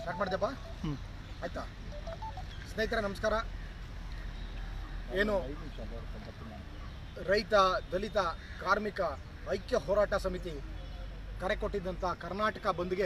start ಮಾಡಿದೆಪ್ಪ ಆಯ್ತಾ ಸ್ನೇಹಿತರೆ ನಮಸ್ಕಾರ ಏನು ರೈತ ದಲಿತ ಕಾರ್ಮಿಕ ಐಕ್ಯ ಹೋರಾಟ ಸಮಿತಿ ಕರೆ ಕೊಟ್ಟಿದ್ದಂಥ ಕರ್ನಾಟಕ ಬಂದ್ಗೆ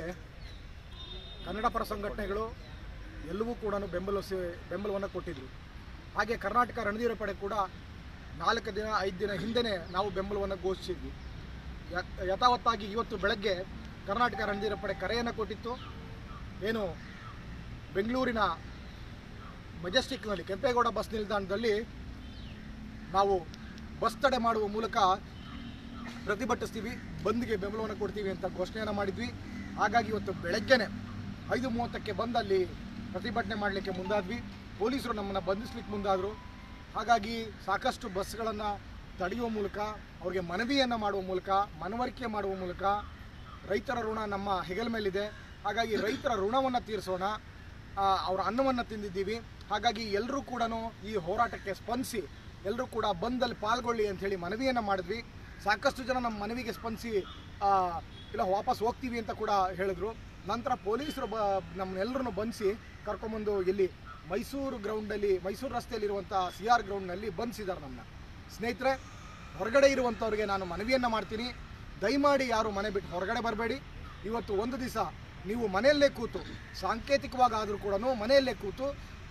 ಕನ್ನಡ ಪರ ಸಂಘಟನೆಗಳು ಎಲ್ಲವೂ ಕೂಡ ಬೆಂಬಲಿಸಿ ಬೆಂಬಲವನ್ನು ಕೊಟ್ಟಿದ್ರು ಹಾಗೆ ಕರ್ನಾಟಕ ರಣಧೀರ ಪಡೆ ಕೂಡ ನಾಲ್ಕು ದಿನ ಐದು ದಿನ ಹಿಂದೆನೇ ನಾವು ಬೆಂಬಲವನ್ನು ಘೋಷಿಸಿದ್ವಿ ಯ- ಯಥಾವತ್ತಾಗಿ ಇವತ್ತು ಬೆಳಗ್ಗೆ ಕರ್ನಾಟಕ ರಣಧೀರ ಪಡೆ ಕರೆಯನ್ನು ಕೊಟ್ಟಿತ್ತು ಏನು ಬೆಂಗಳೂರಿನ ಮೆಜೆಸ್ಟಿಕ್ನಲ್ಲಿ ಕೆಂಪೇಗೌಡ ಬಸ್ ನಿಲ್ದಾಣದಲ್ಲಿ ನಾವು ಬಸ್ ತಡೆ ಮಾಡುವ ಮೂಲಕ ಪ್ರತಿಭಟಿಸ್ತೀವಿ ಬಂದ್ಗೆ ಬೆಂಬಲವನ್ನು ಕೊಡ್ತೀವಿ ಅಂತ ಘೋಷಣೆಯನ್ನು ಮಾಡಿದ್ವಿ ಹಾಗಾಗಿ ಇವತ್ತು ಬೆಳಗ್ಗೆನೆ ಐದು ಮೂವತ್ತಕ್ಕೆ ಬಂದು ಅಲ್ಲಿ ಪ್ರತಿಭಟನೆ ಮಾಡಲಿಕ್ಕೆ ಮುಂದಾದ್ವಿ ಪೊಲೀಸರು ನಮ್ಮನ್ನು ಬಂಧಿಸ್ಲಿಕ್ಕೆ ಮುಂದಾದರು ಹಾಗಾಗಿ ಸಾಕಷ್ಟು ಬಸ್ಗಳನ್ನು ತಡೆಯುವ ಮೂಲಕ ಅವ್ರಿಗೆ ಮನವಿಯನ್ನು ಮಾಡುವ ಮೂಲಕ ಮನವರಿಕೆ ಮಾಡುವ ಮೂಲಕ ರೈತರ ಋಣ ನಮ್ಮ ಹೆಗಲ ಮೇಲಿದೆ ಹಾಗಾಗಿ ರೈತರ ಋಣವನ್ನು ತೀರಿಸೋಣ ಆ, ಅವರ ಅನ್ನವನ್ನು ತಿಂದಿದ್ದೀವಿ ಹಾಗಾಗಿ ಎಲ್ಲರೂ ಕೂಡ ಈ ಹೋರಾಟಕ್ಕೆ ಸ್ಪಂದಿಸಿ ಎಲ್ಲರೂ ಕೂಡ ಬಂದಲ್ಲಿ ಪಾಲ್ಗೊಳ್ಳಿ ಅಂಥೇಳಿ ಮನವಿಯನ್ನು ಮಾಡಿದ್ವಿ ಸಾಕಷ್ಟು ಜನ ನಮ್ಮ ಮನವಿಗೆ ಸ್ಪಂದಿಸಿ ಆ, ಇಲ್ಲ ವಾಪಸ್ ಹೋಗ್ತೀವಿ ಅಂತ ಕೂಡ ಹೇಳಿದ್ರು ನಂತರ ಪೊಲೀಸರು ಬ ನಮ್ಮನ್ನೆಲ್ಲರನ್ನು ಬಂಧಿಸಿ ಕರ್ಕೊಂಬಂದು ಇಲ್ಲಿ ಮೈಸೂರು ಗ್ರೌಂಡಲ್ಲಿ ಮೈಸೂರು ರಸ್ತೆಯಲ್ಲಿರುವಂಥ ಸಿ ಆರ್ ಗ್ರೌಂಡ್ನಲ್ಲಿ ಬಂಧಿಸಿದ್ದಾರೆ ನಮ್ಮನ್ನ ಸ್ನೇಹಿತರೆ ಹೊರಗಡೆ ಇರುವಂಥವ್ರಿಗೆ ನಾನು ಮನವಿಯನ್ನು ಮಾಡ್ತೀನಿ ದಯಮಾಡಿ ಯಾರು ಮನೆ ಬಿಟ್ಟು ಹೊರಗಡೆ ಬರಬೇಡಿ ಇವತ್ತು ಒಂದು ದಿವಸ ನೀವು ಮನೆಯಲ್ಲೇ ಕೂತು ಸಾಂಕೇತಿಕವಾಗಿ ಆದರೂ ಕೂಡ ಮನೆಯಲ್ಲೇ ಕೂತು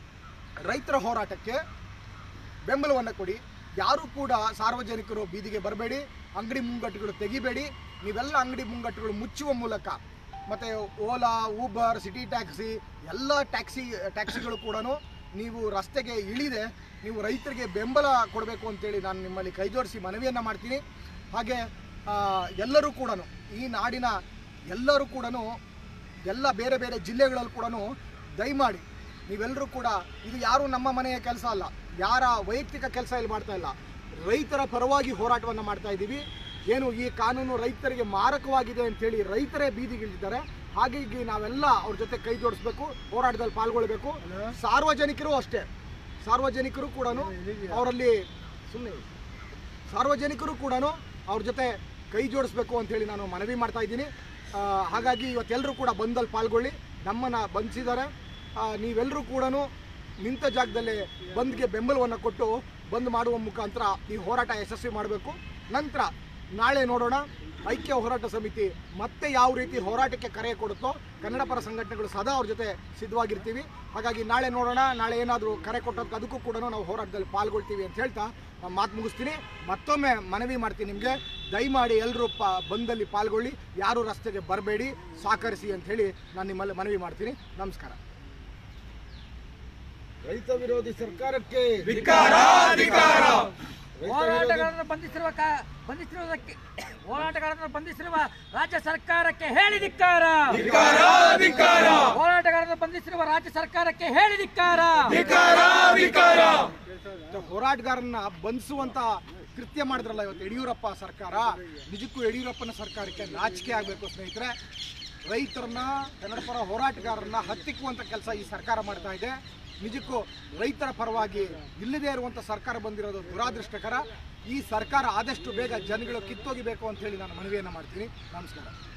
ರೈತರ ಹೋರಾಟಕ್ಕೆ ಬೆಂಬಲವನ್ನು ಕೊಡಿ ಯಾರು ಕೂಡ ಸಾರ್ವಜನಿಕರು ಬೀದಿಗೆ ಬರಬೇಡಿ ಅಂಗಡಿ ಮುಂಗಟ್ಟುಗಳು ತೆಗಿಬೇಡಿ ನೀವೆಲ್ಲ ಅಂಗಡಿ ಮುಂಗಟ್ಟುಗಳು ಮುಚ್ಚುವ ಮೂಲಕ ಮತ್ತು ಓಲಾ ಊಬರ್ ಸಿಟಿ ಟ್ಯಾಕ್ಸಿ ಎಲ್ಲ ಟ್ಯಾಕ್ಸಿ ಟ್ಯಾಕ್ಸಿಗಳು ಕೂಡ ನೀವು ರಸ್ತೆಗೆ ಇಳಿದೆ ನೀವು ರೈತರಿಗೆ ಬೆಂಬಲ ಕೊಡಬೇಕು ಅಂತೇಳಿ ನಾನು ನಿಮ್ಮಲ್ಲಿ ಕೈ ಜೋಡಿಸಿ ಮನವಿಯನ್ನು ಮಾಡ್ತೀನಿ ಹಾಗೆ ಆ, ಎಲ್ಲರೂ ಕೂಡ ಈ ನಾಡಿನ ಎಲ್ಲರೂ ಕೂಡ ಎಲ್ಲ ಬೇರೆ ಬೇರೆ ಜಿಲ್ಲೆಗಳಲ್ಲಿ ಕೂಡ ದಯಮಾಡಿ ನೀವೆಲ್ಲರೂ ಕೂಡ ಇದು ಯಾರು ನಮ್ಮ ಮನೆಯ ಕೆಲಸ ಅಲ್ಲ ಯಾರ ವೈಯಕ್ತಿಕ ಕೆಲಸ ಇಲ್ಲಿ ಮಾಡ್ತಾ ಇಲ್ಲ ರೈತರ ಪರವಾಗಿ ಹೋರಾಟವನ್ನು ಮಾಡ್ತಾ ಇದ್ದೀವಿ ಏನು ಈ ಕಾನೂನು ರೈತರಿಗೆ ಮಾರಕವಾಗಿದೆ ಅಂತೇಳಿ ರೈತರೇ ಬೀದಿಗಿಳಿದಿದ್ದಾರೆ ಹಾಗಾಗಿ ನಾವೆಲ್ಲ ಅವ್ರ ಜೊತೆ ಕೈ ಜೋಡಿಸ್ಬೇಕು ಹೋರಾಟದಲ್ಲಿ ಪಾಲ್ಗೊಳ್ಬೇಕು ಸಾರ್ವಜನಿಕರು ಅಷ್ಟೇ ಸಾರ್ವಜನಿಕರು ಕೂಡ ಅವರಲ್ಲಿ ಸುಮ್ಮನೆ ಸಾರ್ವಜನಿಕರು ಕೂಡ ಅವ್ರ ಜೊತೆ ಕೈ ಜೋಡಿಸ್ಬೇಕು ಅಂತೇಳಿ ನಾನು ಮನವಿ ಮಾಡ್ತಾ ಇದ್ದೀನಿ ಆ, ಹಾಗಾಗಿ ಇವತ್ತೆಲ್ಲರೂ ಕೂಡ ಬಂದಲ್ಲಿ ಪಾಲ್ಗೊಳ್ಳಿ ನಮ್ಮನ್ನು ಬಂಧಿಸಿದ್ದಾರೆ ನೀವೆಲ್ಲರೂ ಕೂಡ ನಿಂತ ಜಾಗದಲ್ಲೇ ಬಂದ್ಗೆ ಬೆಂಬಲವನ್ನು ಕೊಟ್ಟು ಬಂದ್ ಮಾಡುವ ಮುಖಾಂತರ ಈ ಹೋರಾಟ ಯಶಸ್ವಿ ಮಾಡಬೇಕು ನಂತರ ನಾಳೆ ನೋಡೋಣ ಐಕ್ಯ ಹೋರಾಟ ಸಮಿತಿ ಮತ್ತೆ ಯಾವ ರೀತಿ ಹೋರಾಟಕ್ಕೆ ಕರೆ ಕೊಡುತ್ತೋ ಕನ್ನಡ ಪರ ಸಂಘಟನೆಗಳು ಸದಾ ಅವ್ರ ಜೊತೆ ಸಿದ್ಧವಾಗಿರ್ತೀವಿ ಹಾಗಾಗಿ ನಾಳೆ ನೋಡೋಣ ನಾಳೆ ಏನಾದರೂ ಕರೆ ಕೊಟ್ಟೋದಕ್ಕೆ ಅದಕ್ಕೂ ಕೂಡ ನಾವು ಹೋರಾಟದಲ್ಲಿ ಪಾಲ್ಗೊಳ್ತೀವಿ ಅಂತ ಹೇಳ್ತಾ ನಾನು ಮಾತು ಮುಗಿಸ್ತೀನಿ ಮತ್ತೊಮ್ಮೆ ಮನವಿ ಮಾಡ್ತೀನಿ ನಿಮಗೆ ದಯಮಾಡಿ ಎಲ್ಲರೂ ಪ ಬಂದಲ್ಲಿ ಪಾಲ್ಗೊಳ್ಳಿ ಯಾರು ರಸ್ತೆಗೆ ಬರಬೇಡಿ ಸಹಕರಿಸಿ ಅಂತ ಹೇಳಿ ನಾನು ನಿಮ್ಮಲ್ಲಿ ಮನವಿ ಮಾಡ್ತೀನಿ ನಮಸ್ಕಾರ ರೈತ ವಿರೋಧಿ ಸರ್ಕಾರಕ್ಕೆ ಹೋರಾಟಗಾರರನ್ನು ಬಂಧಿಸಿರುವ ಕಾ- ಬಂಧಿಸಿರುವುದಕ್ಕೆ ಹೋರಾಟಗಾರರನ್ನು ಬಂಧಿಸಿರುವ ರಾಜ್ಯ ಸರ್ಕಾರಕ್ಕೆ ಹೇಳಿ ಧಿಕ್ಕಾರ ಹೋರಾಟಗಾರರನ್ನು ಬಂಧಿಸಿರುವ ರಾಜ್ಯ ಸರ್ಕಾರಕ್ಕೆ ಹೇಳಿ ಧಿಕ್ಕಾರ ಹೋರಾಟಗಾರನ್ನ ಬಂಧಿಸುವಂತ ಕೃತ್ಯ ಮಾಡಿದ್ರಲ್ಲ ಇವತ್ತು ಯಡಿಯೂರಪ್ಪ ಸರ್ಕಾರ ನಿಜಕ್ಕೂ ಯಡಿಯೂರಪ್ಪನ ಸರ್ಕಾರಕ್ಕೆ ನಾಚಿಕೆ ಆಗಬೇಕು ಸ್ನೇಹಿತರೆ ರೈತರನ್ನ ಕನ್ನಡ ಪರ ಹೋರಾಟಗಾರರನ್ನ ಹತ್ತಿಕ್ಕುವಂತ ಕೆಲಸ ಈ ಸರ್ಕಾರ ಮಾಡ್ತಾ ಇದೆ ನಿಜಕ್ಕೂ ರೈತರ ಪರವಾಗಿ ಇಲ್ಲದೇ ಇರುವಂತ ಸರ್ಕಾರ ಬಂದಿರೋದು ದುರಾದೃಷ್ಟಕರ ಈ ಸರ್ಕಾರ ಆದಷ್ಟು ಬೇಗ ಜನಗಳು ಕಿತ್ತೋಗಿಬೇಕು ಅಂತ ಹೇಳಿ ನಾನು ಮನವಿಯನ್ನು ಮಾಡ್ತೀನಿ ನಮಸ್ಕಾರ